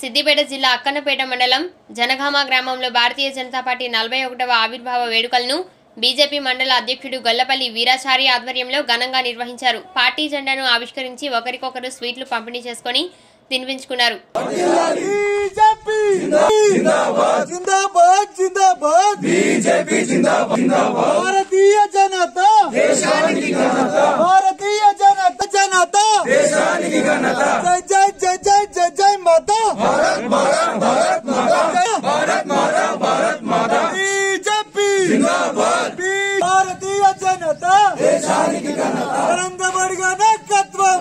సిద్దిపేట జిల్లా అక్కన్నపేట మండలం జనగామ గ్రామంలో భారతీయ జనతా పార్టీ నలభై ఒకటవ ఆవిర్భావ వేడుకలను బీజేపీ మండల అధ్యక్షుడు గొల్లపల్లి వీరాచారి ఆధ్వర్యంలో ఘనంగా నిర్వహించారు పార్టీ జెండాను ఆవిష్కరించి ఒకరికొకరు స్వీట్లు పంపిణీ చేసుకొని తినిపించుకున్నారు బీజేపీ జిందాబాద్ జిందాబాద్ జిందాబాద్ బీజేపీ జిందాబాద్ భారతీయ జనతా దేశానికి ఘనత భారతీయ జనతా జనతా దేశానికి ఘనత జై జై జై జై జై జై మాతా భారత్ మాతా భారత్ మాతా భారత్ మాతా భారత్ మాతా బీజేపీ జిందాబాద్ భారతీయ జనతా దేశానికి ఘనత నరేంద్ర మోడీ గారి నాయకత్వం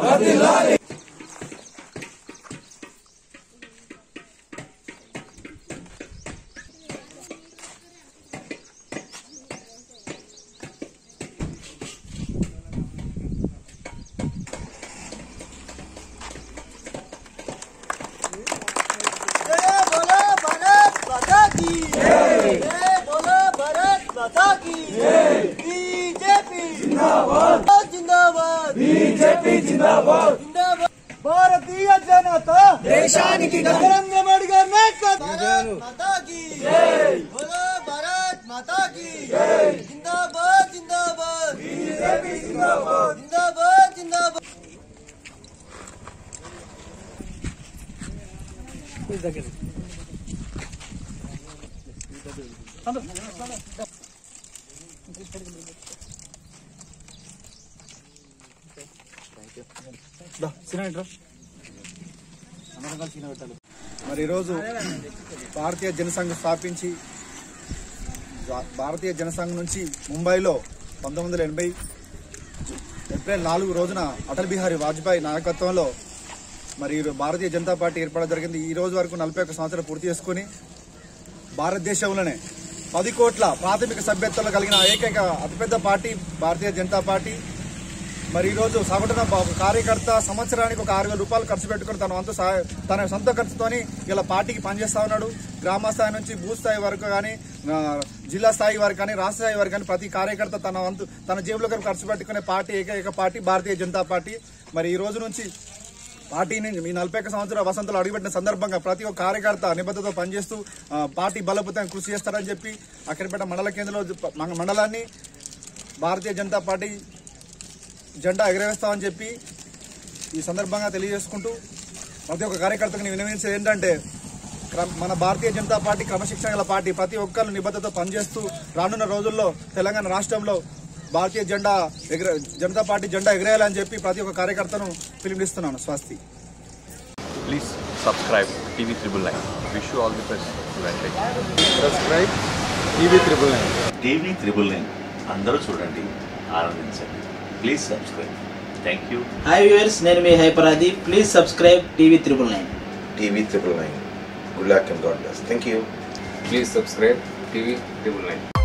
जय बोलो भारत माता की जय बोलो भारत माता की बीजेपी जिंदाबाद जिंदाबाद बीजेपी जिंदाबाद जिंदाबाद భారతీయ జనతా దేశానికి నరేంద్ర మోడీ గారి నాయకత్వం భారత్ మాతా की జై बोलो भारत माता की జై जिंदाबाद जिंदाबाद बीजेपी जिंदाबाद जिंदाबाद जिंदाबाद మరి ఈరోజు భారతీయ జనసంఘ్ స్థాపించి భా- భారతీయ జనసంఘ్ నుంచి ముంబైలో పంతొమ్మిది వందల ఎనభై ఏప్రిల్ నాలుగు రోజున అటల్ బిహారీ వాజ్పేయి నాయకత్వంలో మరి ఈ భారతీయ జనతా పార్టీ ఏర్పడడం జరిగింది ఈ రోజు వరకు నలభై ఒక్క సంవత్సరాలు పూర్తి చేసుకుని భారతదేశంలోనే పది కోట్ల ప్రాథమిక సభ్యత్వాలు కలిగిన ఏకైక అతిపెద్ద పార్టీ భారతీయ జనతా పార్టీ మరి ఈ రోజు సగటున ఒక కార్యకర్త సంవత్సరానికి ఒక ఆరు వేల రూపాయలు ఖర్చు పెట్టుకుని తన వంతు సహాయ- తన సొంత ఖర్చుతోని ఇలా పార్టీకి పనిచేస్తా ఉన్నాడు గ్రామ స్థాయి నుంచి భూ స్థాయి వరకు కానీ ఆ, జిల్లా స్థాయి వరకు కానీ రాష్ట్ర స్థాయి వరకు కానీ ప్రతి కార్యకర్త తన వంతు తన జేబులో ఖర్చు పెట్టుకునే పార్టీ ఏకైక పార్టీ భారతీయ జనతా పార్టీ మరి ఈ రోజు నుంచి పార్టీని ఈ నలభై ఒక్క సంవత్సరాల వసంతలు అడుగుపెట్టిన సందర్భంగా ప్రతి ఒక్క కార్యకర్త నిబద్ధతతో పనిచేస్తూ ఆ, పార్టీ బలోపేతం కృషి చేస్తారని చెప్పి అక్కడిపేట మండల కేంద్రంలో జ- మన మండలాన్ని భారతీయ జనతా పార్టీ జెండా ఎగరవేస్తామని చెప్పి ఈ సందర్భంగా తెలియజేసుకుంటూ ప్రతి ఒక్క కార్యకర్తకు నేను వినవించేది ఏంటంటే క్రమ- మన భారతీయ జనతా పార్టీ క్రమశిక్షణ గల పార్టీ ప్రతి ఒక్కరు నిబద్ధతతో పనిచేస్తూ రానున్న రోజుల్లో తెలంగాణ రాష్ట్రంలో భారతీయ జెండా ఎగర జనతా పార్టీ జెండా ఎగరేయాలని చెప్పి ప్రతి ఒక్క కార్యకర్తను పిలుపునిస్తున్నాను స్వస్తి Please subscribe TV Triple Nine. Wish you all the best. Advantage. Subscribe TV triple nine TV triple nine అందరూ చూడండి ఆనందించండి please subscribe thank you hi viewers నేను మీ హైపరాది please subscribe TV triple nine TV triple nine. Good luck and God bless. Thank you. Please subscribe TV Triple Nine.